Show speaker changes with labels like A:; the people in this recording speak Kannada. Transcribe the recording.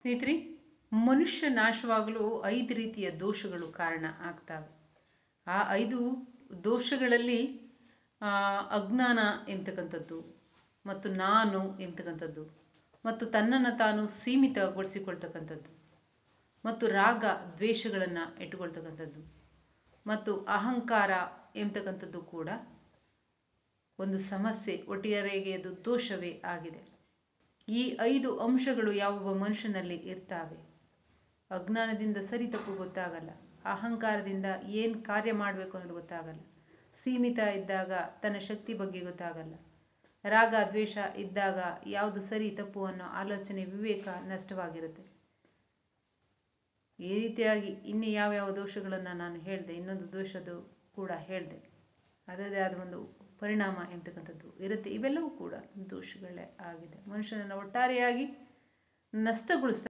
A: ಸ್ನೇಹಿತರೆ ಮನುಷ್ಯ ನಾಶವಾಗಲು ಐದು ರೀತಿಯ ದೋಷಗಳು ಕಾರಣ ಆಗ್ತವೆ ಆ ಐದು ದೋಷಗಳಲ್ಲಿ ಆ, ಅಜ್ಞಾನ ಎಂಬತಕ್ಕಂಥದ್ದು ಮತ್ತು ನಾನು ಎಂಬತಕ್ಕಂಥದ್ದು ಮತ್ತು ತನ್ನನ್ನು ತಾನು ಸೀಮಿತಗೊಳಿಸಿಕೊಳ್ತಕ್ಕಂಥದ್ದು ಮತ್ತು ರಾಗ ದ್ವೇಷಗಳನ್ನು ಇಟ್ಟುಕೊಳ್ತಕ್ಕಂಥದ್ದು ಮತ್ತು ಅಹಂಕಾರ ಎಂಬತಕ್ಕಂಥದ್ದು ಕೂಡ ಒಂದು ಸಮಸ್ಯೆ ಒಟ್ಟಿಯಾರೆಗೆ ಅದು ದೋಷವೇ ಆಗಿದೆ ಈ ಐದು ಅಂಶಗಳು ಯಾವ ಮನುಷ್ಯನಲ್ಲಿ ಇರ್ತಾವೆ ಅಜ್ಞಾನದಿಂದ ಸರಿ ತಪ್ಪು ಗೊತ್ತಾಗಲ್ಲ ಅಹಂಕಾರದಿಂದ ಏನು ಕಾರ್ಯ ಮಾಡಬೇಕು ಅನ್ನೋದು ಗೊತ್ತಾಗಲ್ಲ ಸೀಮಿತ ಇದ್ದಾಗ ತನ್ನ ಶಕ್ತಿ ಬಗ್ಗೆ ಗೊತ್ತಾಗಲ್ಲ ರಾಗ ದ್ವೇಷ ಇದ್ದಾಗ ಯಾವುದು ಸರಿ ತಪ್ಪು ಅನ್ನೋ ಆಲೋಚನೆ ವಿವೇಕ ನಷ್ಟವಾಗಿರುತ್ತೆ ಈ ರೀತಿಯಾಗಿ ಇನ್ನು ಯಾವ್ಯಾವ ದೋಷಗಳನ್ನು ನಾನು ಹೇಳಿದೆ ಇನ್ನೊಂದು ದೋಷದ್ದು ಕೂಡ ಹೇಳಿದೆ ಅದರದೇ ಆದ ಒಂದು ಪರಿಣಾಮ ಎಂಬತಕ್ಕಂಥದ್ದು ಇರುತ್ತೆ ಇವೆಲ್ಲವೂ ಕೂಡ ದೋಷಗಳೇ ಆಗಿದೆ ಮನುಷ್ಯನನ್ನು ಒಟ್ಟಾರೆಯಾಗಿ ನಷ್ಟಗೊಳಿಸ್ತಾ